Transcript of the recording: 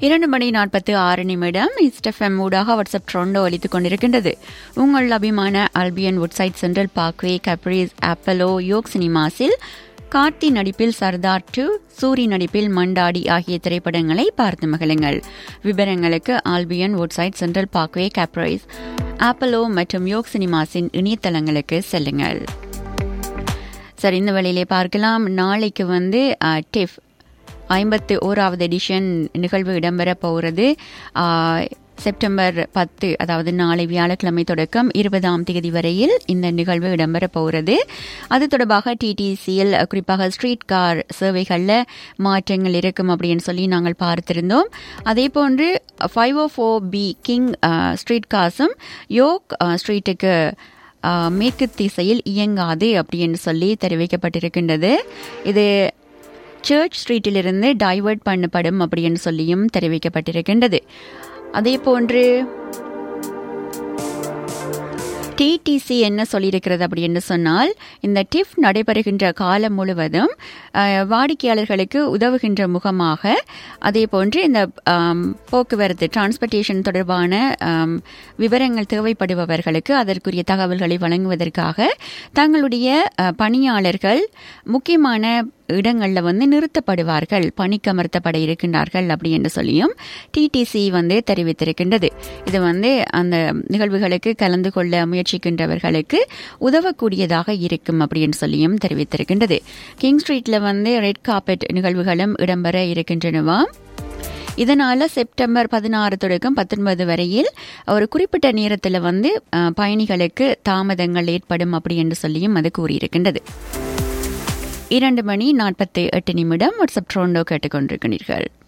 இரண்டு மணி நாற்பத்து ஆறு நிமிடம் இஸ்டெஃப்எம் ஊடாக வாட்ஸ்அப் ட்ரோண்டோ அளித்துக் கொண்டிருக்கின்றது உங்கள் அபிமான Albion Woodside Central Parkway Caprice Apollo York சினிமாஸில் கார்த்தி நடிப்பில் சர்தார் டூ சூரி நடிப்பில் மண்டாடி ஆகிய திரைப்படங்களை பார்த்து மகிழுங்கள் விவரங்களுக்கு Albion Woodside Central Parkway Caprice Apollo மற்றும் யோக் சினிமாஸின் இணையதளங்களுக்கு செல்லுங்கள் சரி இந்த வழியிலே பார்க்கலாம் நாளைக்கு வந்து டிஃப் ஐம்பத்து ஓராவது எடிஷன் நிகழ்வு இடம்பெற போகிறது செப்டம்பர் பத்து அதாவது நாளை வியாழக்கிழமை தொடக்கம் இருபதாம் தேதி வரையில் இந்த நிகழ்வு இடம்பெற போகிறது அது தொடர்பாக டிடிசியில் குறிப்பாக ஸ்ட்ரீட் கார் சேவைகளில் மாற்றங்கள் இருக்கும் அப்படின்னு சொல்லி நாங்கள் பார்த்திருந்தோம் அதே போன்று five O four B King Street கார்ஸும் யோக் ஸ்ட்ரீட்டுக்கு மேற்கு திசையில் இயங்காது அப்படின்னு சொல்லி தெரிவிக்கப்பட்டிருக்கின்றது இது சர்ச் ஸ்ட்ரீட்டிலிருந்து டைவர்ட் பண்ணப்படும் அப்படின்னு சொல்லியும் தெரிவிக்கப்பட்டிருக்கின்றது அதே போன்று டிடிசி என்ன சொல்லியிருக்கிறது அப்படின்னு சொன்னால் இந்த டிஃப் நடைபெறுகின்ற காலம் முழுவதும் வாடிக்கையாளர்களுக்கு உதவுகின்ற முகமாக அதே போன்று இந்த போக்குவரத்து டிரான்ஸ்போர்ட்டேஷன் தொடர்பான விவரங்கள் தேவைப்படுபவர்களுக்கு அதற்குரிய தகவல்களை வழங்குவதற்காக தங்களுடைய பணியாளர்கள் முக்கியமான இடங்களில் வந்து நிறுத்தப்படுவார்கள் பணிக்கமர்த்தப்பட இருக்கின்றார்கள் அப்படி என்று சொல்லியும் டிடிசி வந்து தெரிவித்திருக்கின்றது இது வந்து அந்த நிகழ்வுகளுக்கு கலந்து கொள்ள முயற்சிக்கின்றவர்களுக்கு உதவக்கூடியதாக இருக்கும் அப்படின்னு சொல்லியும் தெரிவித்திருக்கின்றது கிங் ஸ்ட்ரீட்ல வந்து ரெட் கார்பெட் நிகழ்வுகளும் இடம்பெற இருக்கின்றனவா இதனால செப்டம்பர் பதினாறு தொடக்கம் பத்தொன்பது வரையில் ஒரு குறிப்பிட்ட நேரத்தில் வந்து பயணிகளுக்கு தாமதங்கள் ஏற்படும் அப்படி என்று சொல்லியும் அது கூறியிருக்கின்றது இரண்டு மணி நாற்பத்தி எட்டு நிமிடம் வாட்ஸ்அப் ட்ரோண்டோ கேட்டுக்கொண்டிருக்கிறீர்கள்